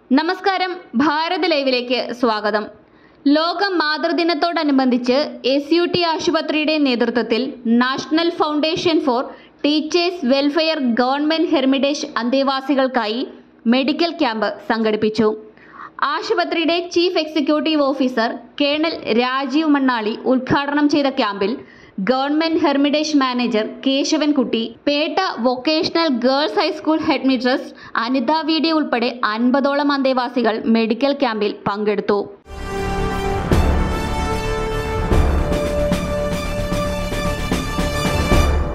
നമസ്കാരം ഭാരത് ലൈവിലേക്ക് സ്വാഗതം ലോക മാതൃദിനത്തോടനുബന്ധിച്ച് എസ് യു ടി ആശുപത്രിയുടെ നേതൃത്വത്തിൽ national foundation for teachers welfare government hermitage അന്തേവാസികൾക്കായി മെഡിക്കൽ ക്യാമ്പ് സംഘടിപ്പിച്ചു ആശുപത്രിയുടെ chief executive officer colonel Rajeev Mannali ഉദ്ഘാടനം ചെയ്ത ക്യാമ്പിൽ government hermitage manager Keshavankutty Petta vocational girls high school headmistress Anitha V D ഉൾപ്പെടെ അൻപതോളം അന്തേവാസികൾ മെഡിക്കൽ ക്യാമ്പിൽ പങ്കെടുത്തു